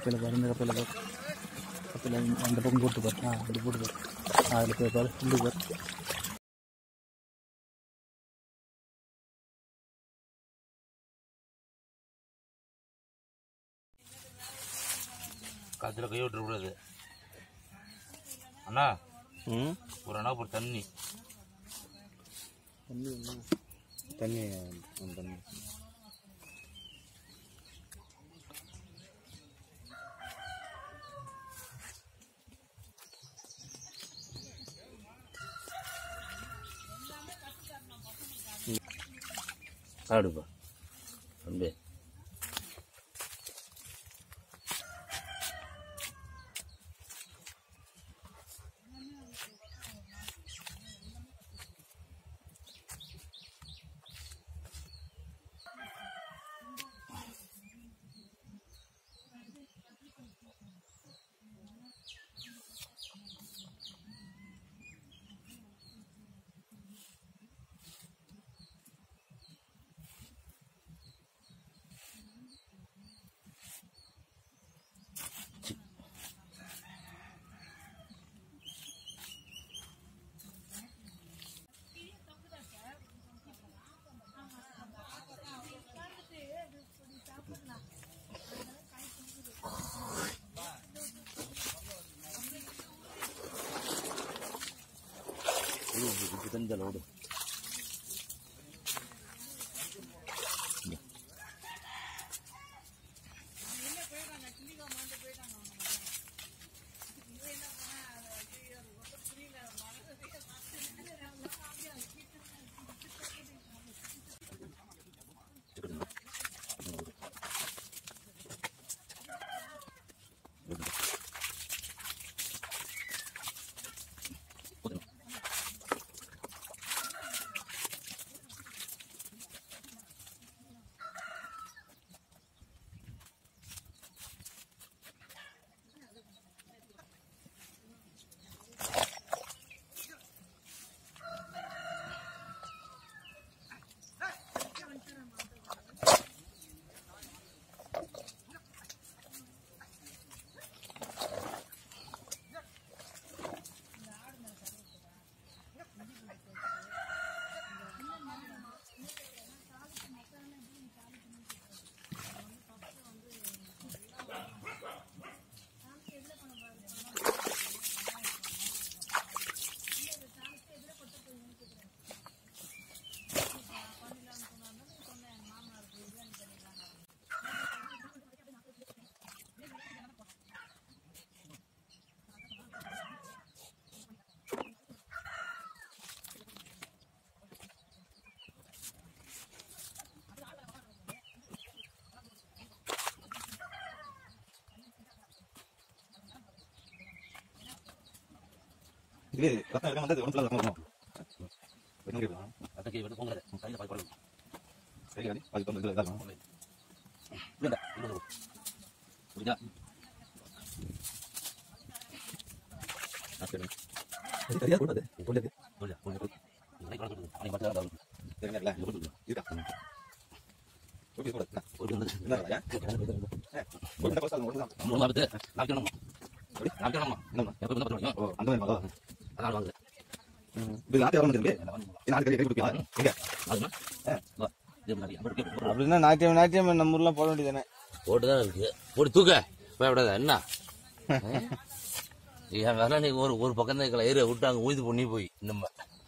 கப்பையில் பாரு இந்த கப்பையில் பாரு கப்பையில் அந்த பக்கம் போட்டு பாரு ஆ அப்படி போட்டு பாரு ஆ அதில் போய் பாரு இங்கே பாரு காத்துல கை விட்டுற கூடாது அண்ணா ம் ஒரு அண்ணா ஒரு தண்ணி தண்ணி தண்ணி சாப்பிடுப்பா தம்பி இப்படி தண்ணி ஓடு இது ரத்தம் எடுக்க வந்தது உடம்புல ரத்தம் வரணும் வெறும் கேட்கலாம் அத்தை கை விட்டு போங்க கையில் பாய் பழகும் சரி காடி அது தொண்டு இதில் இதாகும் இல்லைடா இல்லை புரியுதா சரி சரியா கூடாது கொள்ளது புரியுதா கொஞ்சம் கை கலந்து நீ மட்டும் தான் தெரியுங்களா இது கொடுத்து இருக்கா ஓகே கூடாது ஒரு வந்து என்ன ராஜா ஒரு கோசம் அது ஒன்று தான் மூணு மாதத்து நாக்கணும் நாக்கணுமா என்னம்மா எப்போ வந்து பண்ணுவீங்க ஓ அந்த மாதிரி மாதிரி அதான் வாங்குது இது நாட்டு வரணும் இருக்கு நாலு கறி கறி கொடுப்பீங்களா எங்க அதுனா வா இது முன்னாடி அப்படி இருக்கு. அப்படின்னா நாட்டியம் நாட்டியம் நம்ம ஊர்லாம் போட வேண்டியதானே போட்டு தான் இருக்கு போட்டு தூக்க பயப்படாத என்ன என் வேலை நீ ஒரு ஒரு பக்கம் தான் இருக்கல ஏரியா விட்டு அங்கே ஊதி பண்ணி போய் நம்ம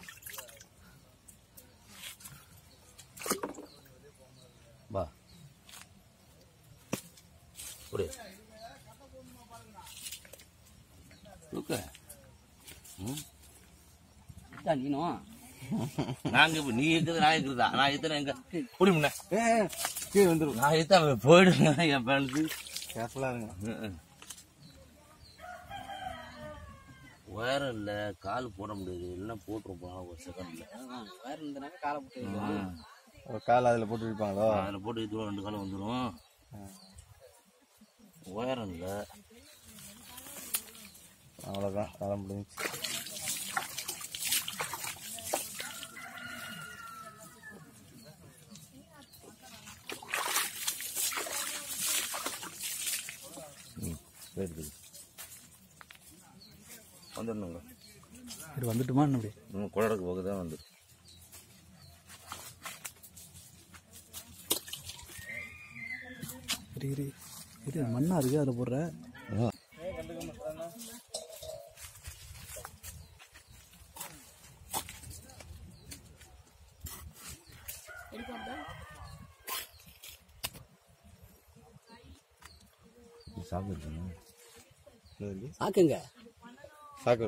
வா ஒரு தூக்க ம் நீனும் நாங்க இப்ப நீ இருக்குது நான் இருக்குதா நான் இத்தனை எங்க குடி முன்ன கீழே வந்துடும் நான் இத்தனை போயிடுங்க என் பேனுக்கு கேர்ஃபுல்லாக இருங்க உயரம் இல்ல கால் போட முடியாது எல்லாம் போட்டுருப்போம் ஒரு செகண்ட்ல வேற இருந்தனாக்க காலை போட்டு வைக்கலாம். ஒரு கால் அதில் போட்டு வைப்பாங்களோ அதுல போட்டு இது ரெண்டு காலம் வந்துடும் உயரம் இல்ல அவ்வளோதான் வேலை முடிஞ்சுச்சு வந்துடணுங்க இது வந்துட்டுமா என்ன அப்படி இன்னும் குளடக்கு போக தான் வந்து இரு இரு இது மண்ணா இருக்கு அதில் போடுற சாப்பிடுங்க சாக்குங்க சாக்கு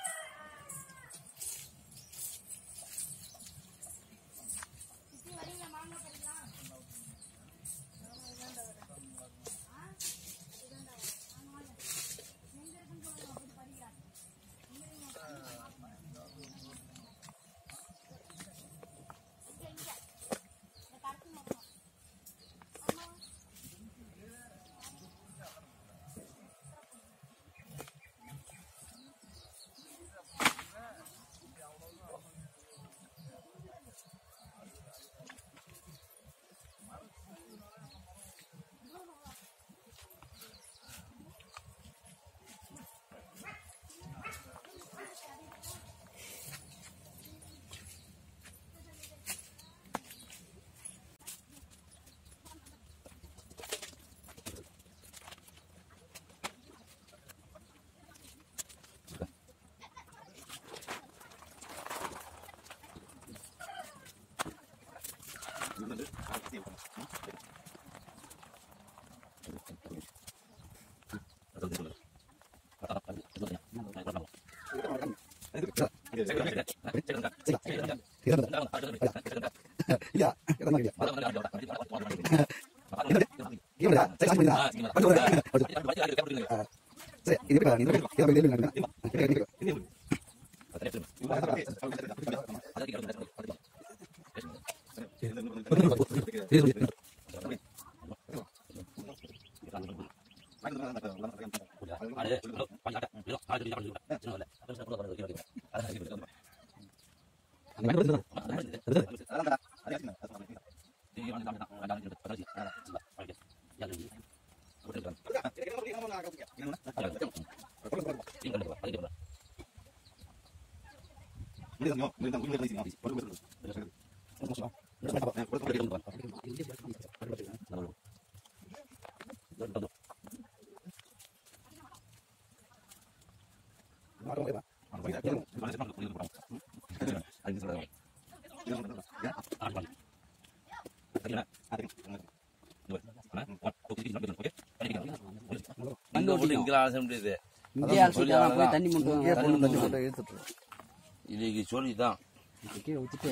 இங்க போட்டு இங்கெல்லாம் அலச முடியாது இங்கே அலசிட்டா போய் தண்ணி மட்டும் தண்ணி போட்டு இழுத்துட்டு இன்னைக்கு சொல்லி தான் கீழே ஊற்றிட்டு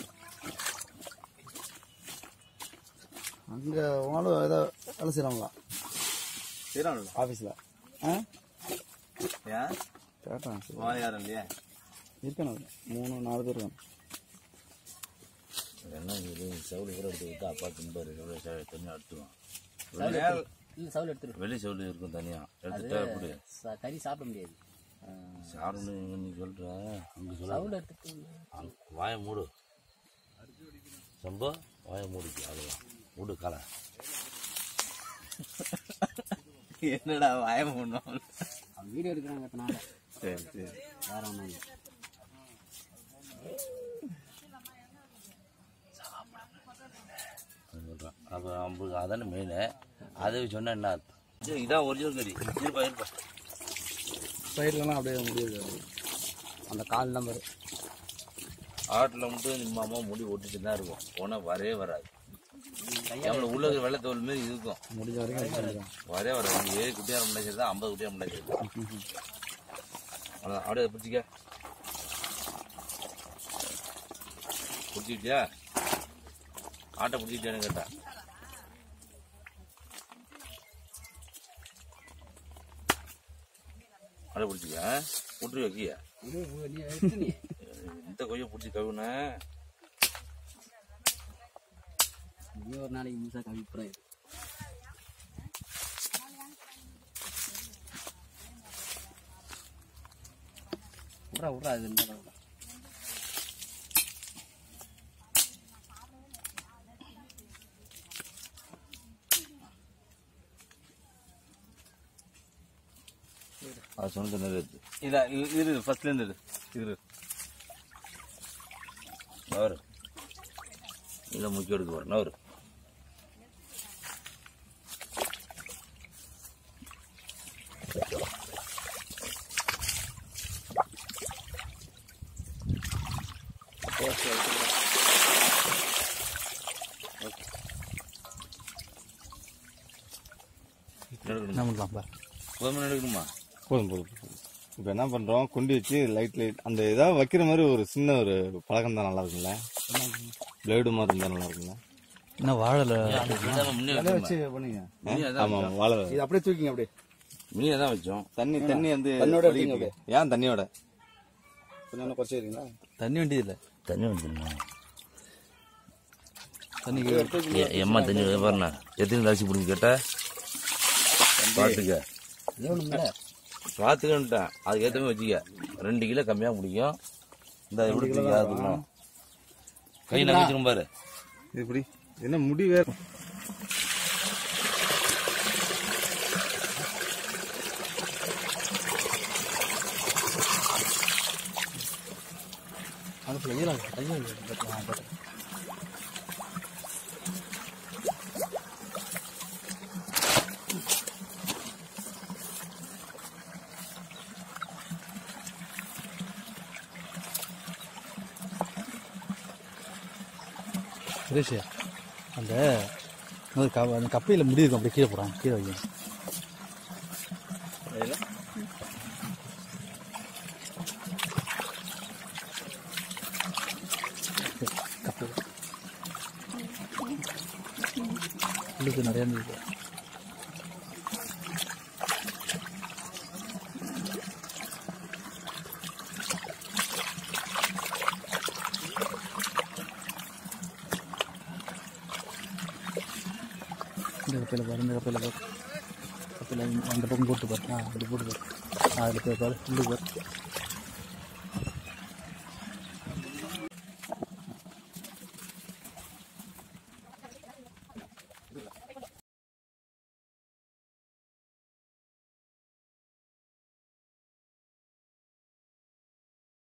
அங்கே உனாலும் ஏதோ வேலை செய்கிறாங்களா செய்யறாங்க ஆஃபீஸில் ஆ ஏன் கேட்டான் சரி வா யாரும் இல்லையா இருக்கணும் மூணு நாலு பேர் இருக்கணும் என்ன இது செவலு கூட எடுத்து விட்டு அப்பா திம்பாரு எவ்வளோ தனியாக எடுத்துருவான் இல்லை சவுல் எடுத்துரு வெளி செவலு இருக்கும் தனியாக எடுத்துட்டா எப்படி ச- கறி சாப்பிட முடியாது சாப்பிடணும் நீ சொல்ற அங்கே சொல்ல சவுல் எடுத்துட்டு அங்க வாயை மூடு சம்பா வாயை மூடிக்கு அதுதான் மூடு காலை என்னடா வாயம் பண்ணும் அவன் வீடியோ எடுக்கிறாங்க அதனால சரி சரி வேற ஒன்றும் இல்லை சொல்கிறேன் அப்போ நம்மளுக்கு அதானே மெயின் அதை சொன்னா என்ன அர்த்தம் சரி, இதான் ஒரிஜினல் கறி இருப்பா இருப்பா சைட்லலாம் அப்படியே முடியாது அந்த கால் நம்பர் ஆட்டில் மட்டும் நம்ம அம்மா முடி ஒட்டிட்டு தான் இருக்கும் போனால் வரவே வராது நம்மள உள்ள இருக்கிற வெள்ளை தோல் மாரி இருக்கும் முடிஞ்ச வரைக்கும் அது பண்ணிக்கலாம். வரவே வராது ஏழு குட்டியாக முன்னாடி தான் ஐம்பது குட்டியாக முன்னாடி அதான் அப்படியே பிடிச்சிக்க பிடிச்சிக்கிட்டியா ஆட்டை பிடிச்சிக்கிட்டியான்னு கேட்டேன் அதை பிடிச்சிக்க விட்டு வைக்கிய நீ எடுத்து நீ இந்த கொய்யை பிடிச்சி கவுன நீ ஒரு நாளைக்கு முழுசாக கவிப்புறம் விட்றா விட்றா அது இந்த அளவு. அது சொன்னது நிறைவேற்று இதா இ- இரு ஃபர்ஸ்ட்லேருந்து இரு இரு நவரு இல்லை முக்கியம் எடுக்க போகிறேன் நவரு எடுக்கணுமா என்ன பண்ணலாம்ப்பா கோமன் எடுக்கணுமா போதும் போதும் போதும். இப்போ என்ன பண்றோம் குண்டி வச்சு லைட் லைட் அந்த ஏதாவது வைக்கிற மாதிரி ஒரு சின்ன ஒரு பழக்கம் தான் நல்லா இருக்கும்ல பிளேடு மாதிரி இருந்தா நல்லா இருக்கும்ல என்ன வாழலை இதான் முன்னே வச்சோம் பண்ணுங்க மினி அதான் ஆமா வாழை இது அப்படியே தூக்கிங்க அப்படியே மினி அதான் வச்சோம் தண்ணி தண்ணி வந்து தண்ணியோட வடிகட்டி. எடுத்துங்க ஏன் தண்ணியோட கொஞ்சம் இன்னும் குறைச்சி வைக்கிறீங்களா தண்ணி வேண்டியதில்லை தண்ணி வந்துடுமா தண்ணி எம்மா தண்ணி பாருண்ணா எத்தனை அரிசி பிடிங்க கேட்டா பார்த்துக்க வேணும்ல பார்த்துக்கன்ட்டேன் அதுக்கு ஏற்ற மாதிரி வச்சுக்க ரெண்டு கிலோ கம்மியாக பிடிக்கும் இந்த எப்படி தூக்கி கை நகைச்சிரும் பாரு இது இப்படி என்ன முடி வேற அதுக்குள்ள ஈரம் கையில் சுரேஷ் அந்த அந்த க- அந்த கப்பையில் முடி இருக்கும் அப்படியே கீழே போகிறான் கீழே வைக்கும் கப்பையில் உள்ளுக்கு நிறைய இருந்தது இந்த கப்பையில் பாரு இந்த கப்பையில் பாரு கப்பையில் அந்த பக்கம் போட்டு பாரு ஆ அப்படி போட்டு பாரு ஆ அதில் போய் பாரு உள்ளுக்கு பாரு